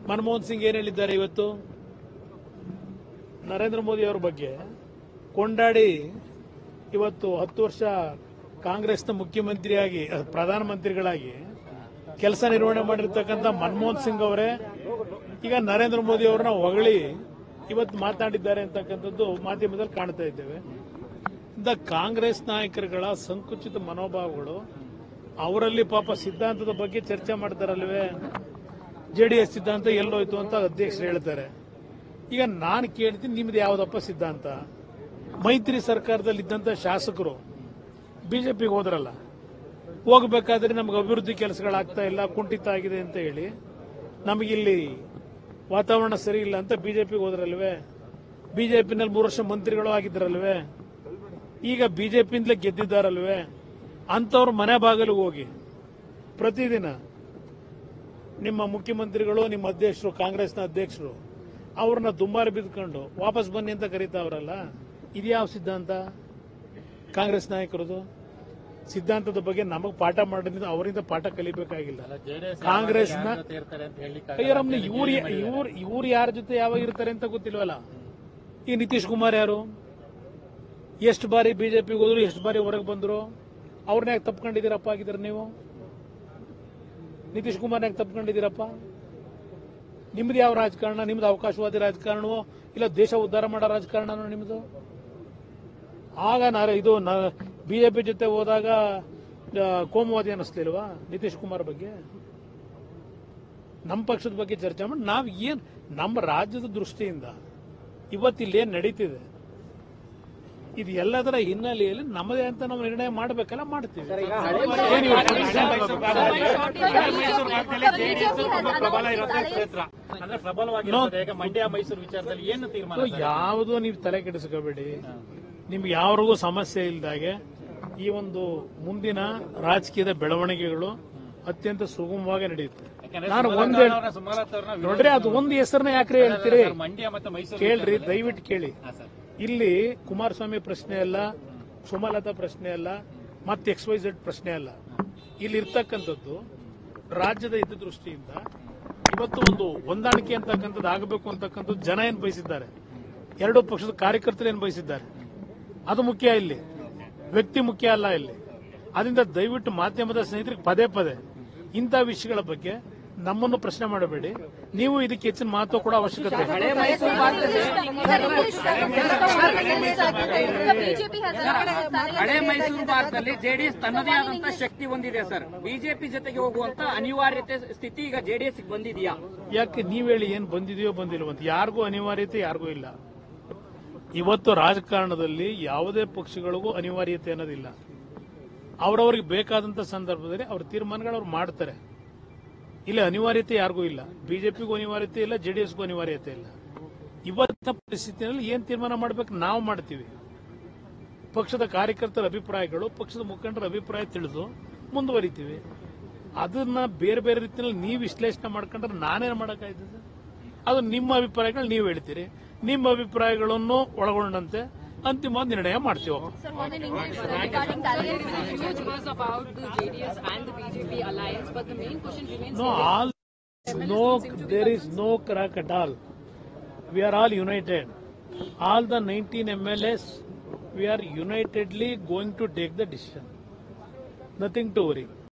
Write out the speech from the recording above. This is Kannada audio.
ಮನಮೋಹನ್ ಸಿಂಗ್ ಏನ್ ಹೇಳಿದ್ದಾರೆ ಇವತ್ತು ನರೇಂದ್ರ ಮೋದಿ ಅವರ ಬಗ್ಗೆ ಕೊಂಡಾಡಿ ಇವತ್ತು ಹತ್ತು ವರ್ಷ ಕಾಂಗ್ರೆಸ್ನ ಮುಖ್ಯಮಂತ್ರಿಯಾಗಿ ಅಹ್, ಪ್ರಧಾನಮಂತ್ರಿಗಳಾಗಿ ಕೆಲಸ ನಿರ್ವಹಣೆ ಮಾಡಿರ್ತಕ್ಕಂಥ ಮನಮೋಹನ್ ಸಿಂಗ್ ಅವರೇ ಈಗ ನರೇಂದ್ರ ಮೋದಿ ಅವರನ್ನ ಹೊಗಳಿ ಇವತ್ತು ಮಾತನಾಡಿದ್ದಾರೆ ಅಂತಕ್ಕಂಥದ್ದು ಮಾಧ್ಯಮದಲ್ಲಿ ಕಾಣ್ತಾ ಇದ್ದೇವೆ ಇಂಥ ಕಾಂಗ್ರೆಸ್ ನಾಯಕರುಗಳ ಸಂಕುಚಿತ ಮನೋಭಾವಗಳು ಅವರಲ್ಲಿ ಪಾಪ ಸಿದ್ಧಾಂತದ ಬಗ್ಗೆ ಚರ್ಚೆ ಮಾಡ್ತಾರಲ್ವೇ ಜೆಡಿಎಸ್ ಸಿದ್ಧಾಂತ ಎಲ್ಲೋಯ್ತು ಅಂತ ಅಧ್ಯಕ್ಷರು ಹೇಳ್ತಾರೆ ಈಗ ನಾನು ಕೇಳ್ತೀನಿ ನಿಮ್ದು ಯಾವ್ದಪ್ಪ ಸಿದ್ಧಾಂತ ಮೈತ್ರಿ ಸರ್ಕಾರದಲ್ಲಿ ಇದ್ದಂತ ಶಾಸಕರು ಬಿಜೆಪಿಗೆ ಹೋದ್ರಲ್ಲ ಹೋಗ್ಬೇಕಾದ್ರೆ ನಮ್ಗೆ ಅಭಿವೃದ್ಧಿ ಕೆಲಸಗಳಾಗ್ತಾ ಇಲ್ಲ ಕುಂಠಿತ ಆಗಿದೆ ಅಂತ ಹೇಳಿ ನಮಗಿಲ್ಲಿ ವಾತಾವರಣ ಸರಿ ಇಲ್ಲ ಅಂತ ಬಿಜೆಪಿಗೆ ಹೋದ್ರಲ್ವೇ ಬಿಜೆಪಿನಲ್ಲಿ ಮೂರು ವರ್ಷ ಮಂತ್ರಿಗಳು ಆಗಿದ್ರಲ್ವೇ ಈಗ ಬಿಜೆಪಿಯಿಂದಲೇ ಗೆದ್ದಿದ್ದಾರಲ್ವೇ ಅಂಥವ್ರ ಮನೆ ಬಾಗಿಲಿಗೆ ಹೋಗಿ ಪ್ರತಿದಿನ ನಿಮ್ಮ ಮುಖ್ಯಮಂತ್ರಿಗಳು ನಿಮ್ಮ ಅಧ್ಯಕ್ಷರು ಕಾಂಗ್ರೆಸ್ನ ಅಧ್ಯಕ್ಷರು ಅವ್ರನ್ನ ದುಂಬಾರಿ ಬಿದ್ಕೊಂಡು ವಾಪಸ್ ಬನ್ನಿ ಅಂತ ಕರೀತಾವ್ರಲ್ಲ ಇದ್ಯಾವ ಸಿದ್ಧಾಂತ ಕಾಂಗ್ರೆಸ್ ನಾಯಕರದು ಸಿದ್ಧಾಂತದ ಬಗ್ಗೆ ನಮಗೆ ಪಾಠ ಮಾಡಿದ್ರೆ ಅವರಿಂದ ಪಾಠ ಕಲಿಬೇಕಾಗಿಲ್ಲ ಕಾಂಗ್ರೆಸ್ನ ಅಯ್ಯರಮ್ನ ಇವ್ರು ಇವ್ರು ಇವ್ರು ಯಾರ ಜೊತೆ ಯಾವಾಗ ಇರ್ತಾರೆ ಅಂತ ಗೊತ್ತಿಲ್ವಲ್ಲ ಈ ನಿತೀಶ್ ಕುಮಾರ್ ಯಾರು ಎಷ್ಟು ಬಾರಿ ಬಿಜೆಪಿಗೆ ಹೋದ್ರು ಎಷ್ಟು ಬಾರಿ ಹೊರಗೆ ಬಂದ್ರು ಅವ್ರನ್ನ ಯಾಕೆ ತಪ್ಕೊಂಡಿದ್ದೀರಪ್ಪ ಆಗಿದ್ರೆ ನೀವು ನಿತೀಶ್ ಕುಮಾರ್ ಯಾಕೆ ತಪ್ಕೊಂಡಿದ್ದೀರಪ್ಪ ನಿಮ್ದು ಯಾವ ರಾಜಕಾರಣ ನಿಮ್ದು ಅವಕಾಶವಾದಿ ರಾಜಕಾರಣವೋ ಇಲ್ಲ ದೇಶ ಉದ್ಧಾರ ಮಾಡೋ ರಾಜಕಾರಣನೋ ನಿಮ್ದು ಆಗ ನಾರ ಇದು ಬಿಜೆಪಿ ಜೊತೆ ಹೋದಾಗ ಆ, ಕೋಮುವಾದಿ ಅನ್ನಿಸ್ಲಿಲ್ವಾ ನಿತೀಶ್ ಕುಮಾರ್ ಬಗ್ಗೆ ನಮ್ಮ ಪಕ್ಷದ ಬಗ್ಗೆ ಚರ್ಚೆ ಮಾಡಿ ನಾವ್ ಏನ್ ನಮ್ಮ ರಾಜ್ಯದ ದೃಷ್ಟಿಯಿಂದ ಇವತ್ತಿಲ್ಲಿ ಏನ್ ನಡೀತಿದೆ ಇದು ಎಲ್ಲದರ ಹಿನ್ನೆಲೆಯಲ್ಲಿ ನಮ್ಮದೇ ಅಂತ ನಾವು ನಿರ್ಣಯ ಮಾಡಬೇಕಲ್ಲ ಮಾಡ್ತೀವಿ ಏನ್ ಇವತ್ತು? ಅಂದ್ರೆ ಪ್ರಬಲವಾಗಿರ್ತದೆ ಈಗ ಮಂಡ್ಯ ಮೈಸೂರು ವಿಚಾರದಲ್ಲಿ ಏನು ತೀರ್ಮಾನ ಸರ್? ಯಾವುದೋ ನೀವು ತಲೆ ಕೆಡಿಸ್ಕೋಬೇಡಿ ನಿಮ್ಗೆ ಯಾವ್ರಿಗೂ ಸಮಸ್ಯೆ ಇಲ್ದಾಗೆ ಈ ಒಂದು ಮುಂದಿನ ರಾಜಕೀಯದ ಬೆಳವಣಿಗೆಗಳು ಅತ್ಯಂತ ಸುಗಮವಾಗಿ ನಡೆಯುತ್ತೆ ಯಾಕಂದ್ರೆ ನಾನು ಸುಮಲತಾ ಒಂದ್ ಅವ್ರನ್ನ- ಸುಮಲತಾ ಅವ್ರನ್ನ ವಿರೋಧ- ನೋಡ್ರಿ ಅದು ಒಂದು ಹೆಸರನ್ನ ಯಾಕ್ರಿ ಹೇಳ್ತೀರಿ ಸರ್, ಮಂಡ್ಯ ಮತ್ತು ಮೈಸೂರು ಕೇಳ್ರಿ ವಿಚಾರದಲ್ಲಿ- ದಯವಿಟ್ಟು ಕೇಳಿ ಹಾ, ಸರ್. ಇಲ್ಲಿ ಕುಮಾರಸ್ವಾಮಿ ಪ್ರಶ್ನೆ ಅಲ್ಲ ಸುಮಲತಾ ಪ್ರಶ್ನೆ ಅಲ್ಲ ಮತ್ತೆ ಎಕ್ಸ್ ವೈ ಝೆಡ್ ಪ್ರಶ್ನೆ ಅಲ್ಲ ಇಲ್ಲಿ ಇರ್ತಕ್ಕಂಥದ್ದು ರಾಜ್ಯದ ಹಿತದೃಷ್ಟಿಯಿಂದ ಇವತ್ತು ಒಂದು ಹೊಂದಾಣಿಕೆ ಅಂತಕ್ಕಂಥದ್ದು ಆಗಬೇಕು ಅಂತಕ್ಕಂಥದ್ದು ಜನ ಏನ್ ಬಯಸಿದ್ದಾರೆ ಎರಡೂ ಪಕ್ಷದ ಕಾರ್ಯಕರ್ತರು ಏನ್ ಬಯಸಿದ್ದಾರೆ ಅದು ಮುಖ್ಯ ಇಲ್ಲಿ ವ್ಯಕ್ತಿ ಮುಖ್ಯ ಅಲ್ಲ ಇಲ್ಲಿ ಅದರಿಂದ ದಯವಿಟ್ಟು ಮಾಧ್ಯಮದ ಸ್ನೇಹಿತರಿಗೆ ಪದೇ ಪದೇ ಇಂಥ ವಿಷಯಗಳ ಬಗ್ಗೆ ನಮ್ಮನ್ನು ಪ್ರಶ್ನೆ ಮಾಡಬೇಡಿ ನೀವು ಇದಕ್ಕೆ ಹೆಚ್ಚಿನ ಮಹತ್ವ ಕೊಡೋ ಅವಶ್ಯಕತೆ ಇದೆ. ಹಳೆ ಮೈಸೂರು ಭಾಗದಲ್ಲಿ ಜೆಡಿಎಸ್ ತನ್ನದೇ ಆದಂತ ಶಕ್ತಿ ಹೊಂದಿದೆ ಸರ್ ಬಿಜೆಪಿ ಜೊತೆಗೆ ಹೋಗುವಂತ ಅನಿವಾರ್ಯತೆ ಸ್ಥಿತಿ ಈಗ ಜೆಡಿಎಸ್ ಬಂದಿದೆಯಾ ಯಾಕೆ ನೀವ್ ಹೇಳಿ ಏನ್ ಬಂದಿದೆಯೋ ಬಂದಿಲ್ವೋ ಅಂತ ಯಾರಿಗೂ ಅನಿವಾರ್ಯತೆ ಯಾರಿಗೂ ಇಲ್ಲ ಇವತ್ತು ರಾಜಕಾರಣದಲ್ಲಿ ಯಾವುದೇ ಪಕ್ಷಗಳಿಗೂ ಅನಿವಾರ್ಯತೆ ಅನ್ನೋದಿಲ್ಲ ಅವರವರಿಗೆ ಬೇಕಾದಂತ ಸಂದರ್ಭದಲ್ಲಿ ಅವ್ರ ತೀರ್ಮಾನಗಳು ಅವ್ರು ಮಾಡ್ತಾರೆ ಇಲ್ಲಿ ಅನಿವಾರ್ಯತೆ ಯಾರಿಗೂ ಇಲ್ಲ ಬಿಜೆಪಿಗೂ ಅನಿವಾರ್ಯತೆ ಇಲ್ಲ ಜೆಡಿಎಸ್ಗೂ ಅನಿವಾರ್ಯತೆ ಇಲ್ಲ ಇವತ್ತಿನ ಪರಿಸ್ಥಿತಿಯಲ್ಲಿ ಏನ್ ತೀರ್ಮಾನ ಮಾಡ್ಬೇಕು ನಾವು ಮಾಡ್ತೀವಿ ಪಕ್ಷದ ಕಾರ್ಯಕರ್ತರ ಅಭಿಪ್ರಾಯಗಳು ಪಕ್ಷದ ಮುಖಂಡರ ಅಭಿಪ್ರಾಯ ತಿಳಿದು ಮುಂದುವರಿತೀವಿ ಅದನ್ನ ಬೇರೆ ಬೇರೆ ರೀತಿಯಲ್ಲಿ ನೀವು ವಿಶ್ಲೇಷಣೆ ಮಾಡ್ಕೊಂಡ್ರೆ ನಾನೇನು ಮಾಡೋಕ್ಕಾಯ್ತದೆ ಅದು ನಿಮ್ಮ ಅಭಿಪ್ರಾಯಗಳು ನೀವು ಹೇಳ್ತೀರಿ ನಿಮ್ಮ ಅಭಿಪ್ರಾಯಗಳನ್ನು ಒಳಗೊಂಡಂತೆ ಅಂತಿಮವಾದ ನಿರ್ಣಯ ಮಾಡ್ತೀವಿ huge buzz about the JDS and the BJP alliance, but the main question remains. No, all no, there is no crack at all. We are all united. All the 19 MLAs, we are unitedly going to take the decision. Nothing to worry.